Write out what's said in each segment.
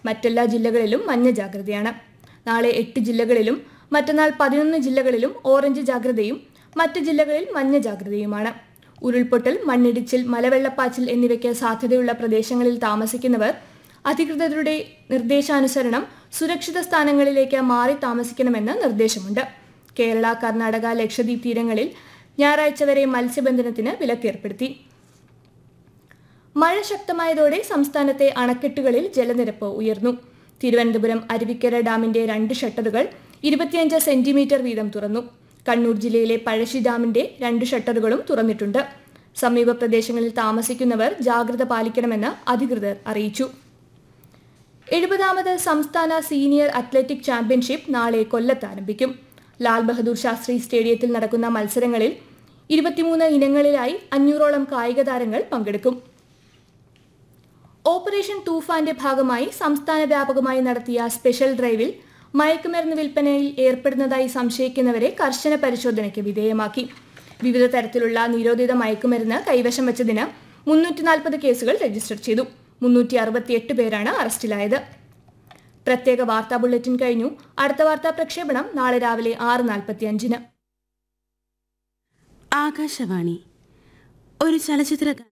മറ്റെല്ലാ ജില്ലകളിലും മഞ്ഞ ജാഗ്രതയാണ് നാളെ എട്ട് ജില്ലകളിലും മറ്റന്നാൾ പതിനൊന്ന് ജില്ലകളിലും ഓറഞ്ച് ജാഗ്രതയും മറ്റ് ജില്ലകളിൽ മഞ്ഞ ജാഗ്രതയുമാണ് ഉരുൾപൊട്ടൽ മണ്ണിടിച്ചിൽ മലവെള്ളപ്പാച്ചിൽ എന്നിവയ്ക്ക് സാധ്യതയുള്ള പ്രദേശങ്ങളിൽ താമസിക്കുന്നവർ അധികൃതരുടെ നിർദ്ദേശാനുസരണം സുരക്ഷിത സ്ഥാനങ്ങളിലേക്ക് മാറി താമസിക്കണമെന്ന് നിർദ്ദേശമുണ്ട് കേരള കർണാടക ലക്ഷദ്വീപ് തീരങ്ങളിൽ ഞായറാഴ്ച വരെ മത്സ്യബന്ധനത്തിന് വിലക്കേർപ്പെടുത്തി മഴ ശക്തമായതോടെ സംസ്ഥാനത്തെ അണക്കെട്ടുകളിൽ ജലനിരപ്പ് ഉയർന്നു തിരുവനന്തപുരം അരുവിക്കര ഡാമിന്റെ രണ്ട് ഷട്ടറുകൾ ഇരുപത്തിയഞ്ച് സെന്റിമീറ്റർ വീതം തുറന്നു കണ്ണൂർ ജില്ലയിലെ പഴശ്ശി ഡാമിന്റെ രണ്ട് ഷട്ടറുകളും തുറന്നിട്ടുണ്ട് സമീപ പ്രദേശങ്ങളിൽ താമസിക്കുന്നവർ ജാഗ്രത പാലിക്കണമെന്ന് അധികൃതർ അറിയിച്ചു എഴുപതാമത് സംസ്ഥാന സീനിയർ അത്ലറ്റിക് ചാമ്പ്യൻഷിപ്പ് നാളെ കൊല്ലത്ത് ആരംഭിക്കും ലാൽ ബഹദൂർ ശാസ്ത്രി സ്റ്റേഡിയത്തിൽ നടക്കുന്ന മത്സരങ്ങളിൽ ഇരുപത്തിമൂന്ന് ഇനങ്ങളിലായി അഞ്ഞൂറോളം കായിക താരങ്ങൾ പങ്കെടുക്കും ഓപ്പറേഷൻ തൂഫാന്റെ ഭാഗമായി സംസ്ഥാന വ്യാപകമായി നടത്തിയ സ്പെഷ്യൽ ഡ്രൈവിൽ മയക്കുമരുന്ന് വിൽപ്പനയിൽ ഏർപ്പെടുന്നതായി സംശയിക്കുന്നവരെ കർശന പരിശോധനയ്ക്ക് വിധേയമാക്കി വിവിധ തരത്തിലുള്ള നിരോധിത മയക്കുമരുന്ന് കൈവശം വെച്ചതിന് മുന്നൂറ്റി നാൽപ്പത് കേസുകൾ രജിസ്റ്റർ ചെയ്തു മുന്നൂറ്റി അറുപത്തിയെട്ട് പേരാണ് അറസ്റ്റിലായത് പ്രത്യേക വാർത്താ ബുള്ളറ്റിൻ കഴിഞ്ഞു അടുത്ത വാർത്താ പ്രക്ഷേപണം നാളെ രാവിലെ ആറ് നാൽപ്പത്തി അഞ്ചിന് ആകാശവാണി ഒരു ചലച്ചിത്ര ഗാ-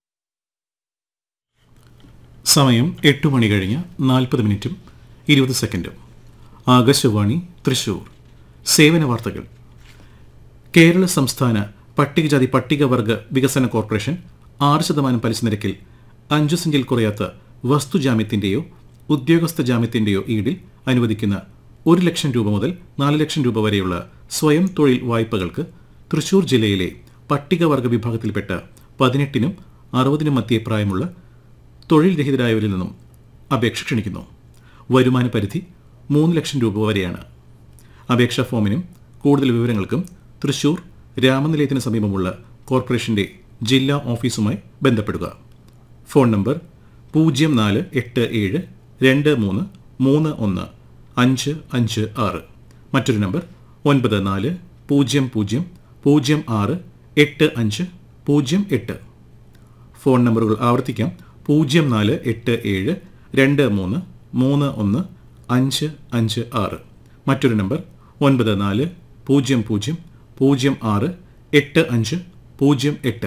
സമയം എട്ട് മണി കഴിഞ്ഞ് നാൽപ്പത് മിനിറ്റും ഇരുപത് സെക്കൻഡും ആകാശവാണി തൃശൂർ സേവന വാർത്തകൾ കേരള സംസ്ഥാന പട്ടികജാതി പട്ടികവർഗ വികസന കോർപ്പറേഷൻ ആറ് ശതമാനം പലിശ നിരക്കിൽ അഞ്ചു സെന്റിൽ കുറയാത്ത വസ്തുജാമ്യത്തിന്റെയോ ഉദ്യോഗസ്ഥ ജാമ്യത്തിന്റെയോ ഈടിൽ അനുവദിക്കുന്ന ഒരു ലക്ഷം രൂപ മുതൽ നാല് ലക്ഷം രൂപ വരെയുള്ള സ്വയം തൊഴിൽ വായ്പകൾക്ക് തൃശൂർ ജില്ലയിലെ പട്ടികവർഗ വിഭാഗത്തിൽപ്പെട്ട പതിനെട്ടിനും അറുപതിനും മധ്യേ പ്രായമുള്ള തൊഴിൽ രഹിതരായവരിൽ നിന്നും അപേക്ഷ ക്ഷണിക്കുന്നു വരുമാന പരിധി മൂന്ന് ലക്ഷം രൂപ വരെയാണ് അപേക്ഷാ ഫോമിനും കൂടുതൽ വിവരങ്ങൾക്കും തൃശൂർ രാമനിലയത്തിന് സമീപമുള്ള കോർപ്പറേഷന്റെ ജില്ലാ ഓഫീസുമായി ബന്ധപ്പെടുക ഫോൺ നമ്പർ പൂജ്യം നാല് എട്ട് ഏഴ് രണ്ട് മൂന്ന് മൂന്ന് ഒന്ന് അഞ്ച് അഞ്ച് ആറ് മറ്റൊരു നമ്പർ ഒൻപത് നാല് പൂജ്യം പൂജ്യം പൂജ്യം ആറ് എട്ട് അഞ്ച് പൂജ്യം എട്ട് ഫോൺ നമ്പറുകൾ ആവർത്തിക്കാം പൂജ്യം നാല് എട്ട് ഏഴ് രണ്ട് മൂന്ന് മൂന്ന് ഒന്ന് അഞ്ച് അഞ്ച് ആറ് മറ്റൊരു നമ്പർ ഒൻപത് നാല് പൂജ്യം പൂജ്യം പൂജ്യം ആറ് എട്ട് അഞ്ച് പൂജ്യം എട്ട്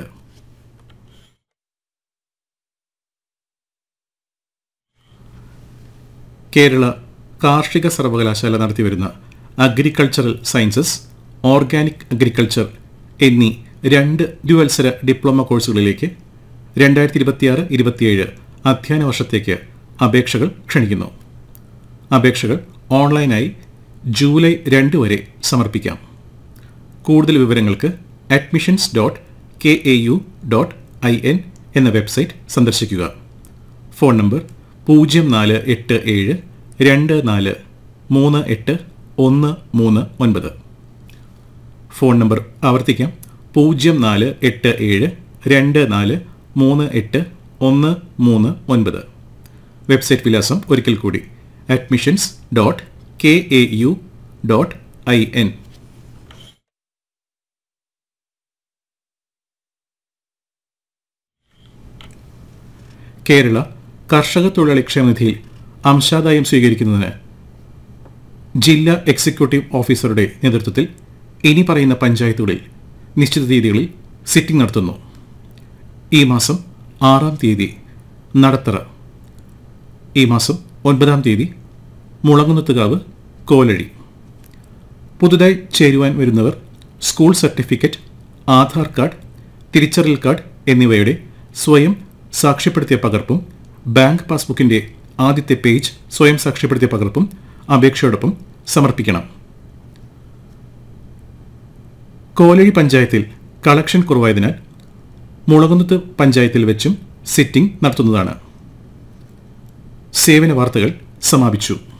കേരള കാർഷിക സർവകലാശാല നടത്തിവരുന്ന അഗ്രികൾച്ചറൽ സയൻസസ് ഓർഗാനിക് അഗ്രികൾച്ചർ എന്നീ രണ്ട് ദ്വിവത്സര ഡിപ്ലോമ കോഴ്സുകളിലേക്ക് രണ്ടായിരത്തി ഇരുപത്തിയാറ് ഇരുപത്തിയേഴ് അധ്യയന വർഷത്തേക്ക് അപേക്ഷകൾ ക്ഷണിക്കുന്നു അപേക്ഷകൾ ഓൺലൈനായി ജൂലൈ രണ്ട് വരെ സമർപ്പിക്കാം കൂടുതൽ വിവരങ്ങൾക്ക് admissions dot K A U dot I N എന്ന വെബ്സൈറ്റ് സന്ദർശിക്കുക ഫോൺ നമ്പർ പൂജ്യം നാല് എട്ട് ഏഴ് രണ്ട് നാല് മൂന്ന് എട്ട് ഒന്ന് മൂന്ന് ഒൻപത് ഫോൺ നമ്പർ ആവർത്തിക്കാം പൂജ്യം നാല് എട്ട് ഏഴ് രണ്ട് നാല് മൂന്ന് എട്ട് ഒന്ന് മൂന്ന് ഒൻപത് വെബ്സൈറ്റ് വിലാസം ഒരിക്കൽ കൂടി admissions dot K A U dot I N Kerala കർഷക തൊഴിലാളി ക്ഷേമനിധിയിൽ അംശാദായം സ്വീകരിക്കുന്നതിന് ജില്ലാ എക്സിക്യൂട്ടീവ് ഓഫീസറുടെ നേതൃത്വത്തിൽ ഇനി പറയുന്ന പഞ്ചായത്തുകളിൽ നിശ്ചിത തീയതികളിൽ സിറ്റിംഗ് നടത്തുന്നു ഈ മാസം ആറാം തീയതി നടത്തറ ഈ മാസം ഒൻപതാം തീയതി മുളങ്ങുന്നത്തുകാവ് കോലഴി പുതുതായി ചേരുവാൻ വരുന്നവർ സ്കൂൾ സർട്ടിഫിക്കറ്റ് ആധാർ കാർഡ് തിരിച്ചറിയൽ കാർഡ് എന്നിവയുടെ സ്വയം സാക്ഷ്യപ്പെടുത്തിയ പകർപ്പും ബാങ്ക് പാസ്ബുക്കിന്റെ ആദ്യത്തെ പേജ് സ്വയം സാക്ഷ്യപ്പെടുത്തിയ പകർപ്പും അപേക്ഷയോടൊപ്പം സമർപ്പിക്കണം കോലഴി പഞ്ചായത്തിൽ കളക്ഷൻ കുറവായതിനാൽ മുളകുന്നത്ത് പഞ്ചായത്തിൽ വെച്ചും സിറ്റിംഗ് നടത്തുന്നതാണ് സേവന വാർത്തകൾ സമാപിച്ചു